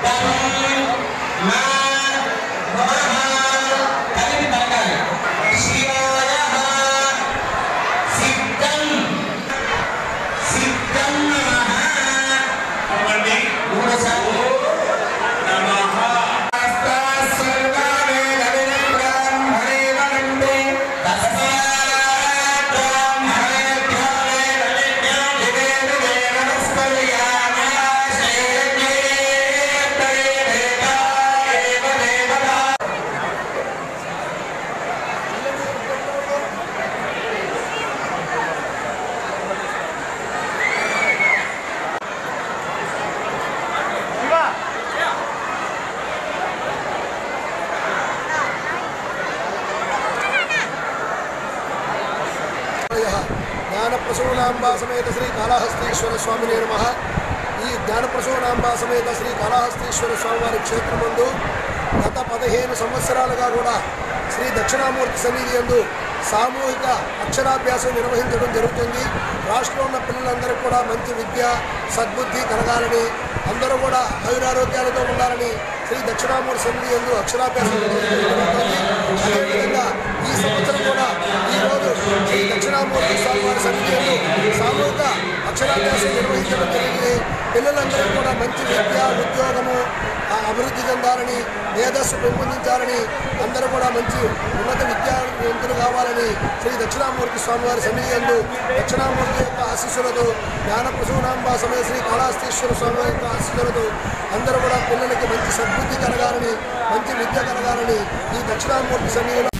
జ్ఞానప్రసూనాంబా సమేత శ్రీ కాళహస్తీశ్వర స్వామినే నమ ఈ జ్ఞానప్రసూనాంబా సమేత శ్రీ కాళహస్తీశ్వర స్వామివారి క్షేత్రమందు గత పదిహేను సంవత్సరాలుగా కూడా శ్రీ దక్షిణామూర్తి సన్నిధి యందు సామూహిక అక్షరాభ్యాసం నిర్వహించడం జరుగుతుంది రాష్ట్రంలో ఉన్న పిల్లలందరూ కూడా మంచి విద్య సద్బుద్ధి కలగాలని అందరూ కూడా ఆయురారోగ్యాలతో ఉండాలని శ్రీ దక్షిణామూర్తి సన్నిధి యందు అక్షరాభ్యాసం నిర్వహించడం జరుగుతుంది అదేవిధంగా ఈ సంవత్సరం కూడా ఈ రోజు శ్రీ దక్షిణామూర్తి స్వామివారి సన్నిధిలో సామూహిక అక్షరాభ్యాసం నిర్వహించడం జరిగింది పిల్లలందరూ కూడా మంచి విద్య ఉద్యోగము ఆ, అభివృద్ధి చెందాలని మేధస్సు పెంపొందించాలని అందరూ కూడా మంచి ఉన్నత విద్యావంతులు కావాలని శ్రీ దక్షిణామూర్తి స్వామివారి సన్నిధి యందు దక్షిణామూర్తి యొక్క ఆశీస్సులతో జ్ఞానప్రసూనాంబ సమయ శ్రీ కాళాస్తీశ్వర స్వామి యొక్క ఆశీస్సులతో అందరూ కూడా పిల్లలకి మంచి సద్బుద్ధి కలగాలని మంచి విద్య కలగాలని ఈ దక్షిణామూర్తి సన్నిధిలో